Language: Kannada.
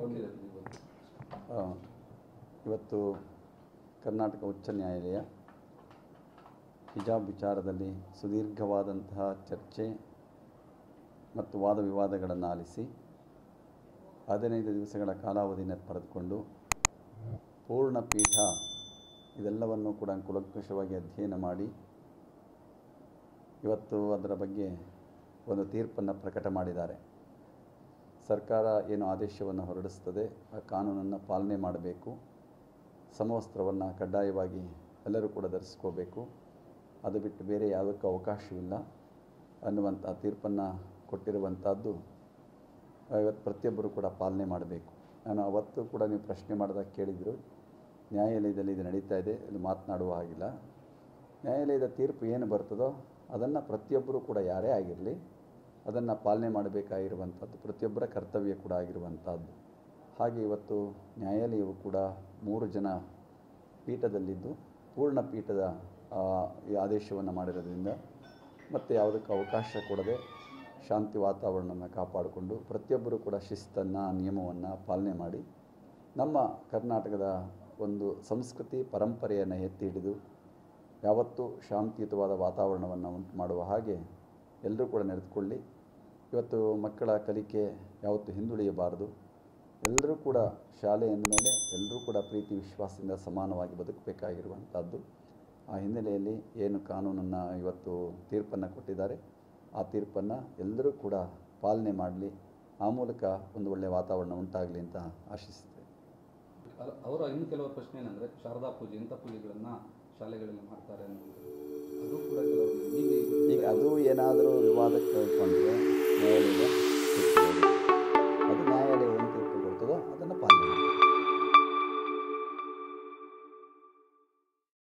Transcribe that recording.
ಒಂದು ಆ, ಇವತ್ತು ಕರ್ನಾಟಕ ಉಚ್ಚ ನ್ಯಾಯಾಲಯ ಹಿಜಾಬ್ ವಿಚಾರದಲ್ಲಿ ಸುದೀರ್ಘವಾದಂತಹ ಚರ್ಚೆ ಮತ್ತು ವಾದ ವಿವಾದಗಳನ್ನು ಆಲಿಸಿ ಹದಿನೈದು ದಿವಸಗಳ ಕಾಲಾವಧಿಯನ್ನು ಪಡೆದುಕೊಂಡು ಪೂರ್ಣ ಪೀಠ ಇದೆಲ್ಲವನ್ನು ಕೂಡ ಕುಲಂಕುಷವಾಗಿ ಅಧ್ಯಯನ ಮಾಡಿ ಇವತ್ತು ಅದರ ಬಗ್ಗೆ ಒಂದು ತೀರ್ಪನ್ನು ಪ್ರಕಟ ಮಾಡಿದ್ದಾರೆ ಸರ್ಕಾರ ಏನು ಆದೇಶವನ್ನು ಹೊರಡಿಸ್ತದೆ ಆ ಕಾನೂನನ್ನು ಪಾಲನೆ ಮಾಡಬೇಕು ಸಮವಸ್ತ್ರವನ್ನು ಕಡ್ಡಾಯವಾಗಿ ಎಲ್ಲರೂ ಕೂಡ ಧರಿಸ್ಕೋಬೇಕು ಅದು ಬಿಟ್ಟು ಬೇರೆ ಯಾವುದಕ್ಕೂ ಅವಕಾಶವಿಲ್ಲ ಅನ್ನುವಂಥ ತೀರ್ಪನ್ನು ಕೊಟ್ಟಿರುವಂಥದ್ದು ಇವತ್ತು ಪ್ರತಿಯೊಬ್ಬರು ಕೂಡ ಪಾಲನೆ ಮಾಡಬೇಕು ನಾನು ಅವತ್ತು ಕೂಡ ನೀವು ಪ್ರಶ್ನೆ ಮಾಡಿದಾಗ ಕೇಳಿದರು ನ್ಯಾಯಾಲಯದಲ್ಲಿ ಇದು ನಡೀತಾ ಇದೆ ಇಲ್ಲಿ ಮಾತನಾಡುವ ಹಾಗಿಲ್ಲ ನ್ಯಾಯಾಲಯದ ತೀರ್ಪು ಏನು ಬರ್ತದೋ ಅದನ್ನು ಪ್ರತಿಯೊಬ್ಬರು ಕೂಡ ಯಾರೇ ಆಗಿರಲಿ ಅದನ್ನು ಪಾಲನೆ ಮಾಡಬೇಕಾಗಿರುವಂಥದ್ದು ಪ್ರತಿಯೊಬ್ಬರ ಕರ್ತವ್ಯ ಕೂಡ ಆಗಿರುವಂಥದ್ದು ಹಾಗೆ ಇವತ್ತು ನ್ಯಾಯಾಲಯವು ಕೂಡ ಮೂರು ಜನ ಪೀಠದಲ್ಲಿದ್ದು ಪೂರ್ಣ ಪೀಠದ ಆ, ಈ ಆದೇಶವನ್ನು ಮಾಡಿರೋದ್ರಿಂದ ಮತ್ತು ಯಾವುದಕ್ಕೂ ಅವಕಾಶ ಕೊಡದೆ ಶಾಂತಿ ವಾತಾವರಣವನ್ನು ಕಾಪಾಡಿಕೊಂಡು ಪ್ರತಿಯೊಬ್ಬರು ಕೂಡ ಶಿಸ್ತನ್ನು ನಿಯಮವನ್ನು ಪಾಲನೆ ಮಾಡಿ ನಮ್ಮ ಕರ್ನಾಟಕದ ಒಂದು ಸಂಸ್ಕೃತಿ ಪರಂಪರೆಯನ್ನು ಎತ್ತಿ ಹಿಡಿದು ಯಾವತ್ತೂ ಶಾಂತಿಯುತವಾದ ವಾತಾವರಣವನ್ನು ಉಂಟು ಮಾಡುವ ಹಾಗೆ ಎಲ್ಲರೂ ಕೂಡ ನಡೆದುಕೊಳ್ಳಿ ಇವತ್ತು ಮಕ್ಕಳ ಕಲಿಕೆ ಯಾವತ್ತೂ ಹಿಂದುಳಿಯಬಾರದು ಎಲ್ಲರೂ ಕೂಡ ಶಾಲೆ ಅಂದಮೇಲೆ ಎಲ್ಲರೂ ಕೂಡ ಪ್ರೀತಿ ವಿಶ್ವಾಸದಿಂದ ಸಮಾನವಾಗಿ ಬದುಕಬೇಕಾಗಿರುವಂಥದ್ದು ಆ ಹಿನ್ನೆಲೆಯಲ್ಲಿ ಏನು ಕಾನೂನನ್ನು ಇವತ್ತು ತೀರ್ಪನ್ನು ಕೊಟ್ಟಿದ್ದಾರೆ ಆ ತೀರ್ಪನ್ನು ಎಲ್ಲರೂ ಕೂಡ ಪಾಲನೆ ಮಾಡಲಿ ಆ ಮೂಲಕ ಒಂದು ಒಳ್ಳೆಯ ವಾತಾವರಣ ಉಂಟಾಗಲಿ ಅಂತ ಆಶಿಸ್ತೇವೆ ಅಲ್ಲ, ಅವರ ಇನ್ನು ಕೆಲವರ ಪ್ರಶ್ನೆ ಏನಂದರೆ ಶಾರದಾ ಪೂಜೆ ಇಂಥ ಪೂಜೆಗಳನ್ನು ಶಾಲೆಗಳಲ್ಲಿ ಮಾಡ್ತಾರೆ ಅನ್ನೋದು ಅದು ಕೂಡ ಕೆಲವರು ಈಗ ಈಗ ಅದು ಏನಾದರೂ ವಿವಾದಕ್ಕೆ ಕೊಂಡ್ರೆ ನ್ಯಾಯಾಲಯದ ಶಿಕ್ಷೆ ಇದೆ.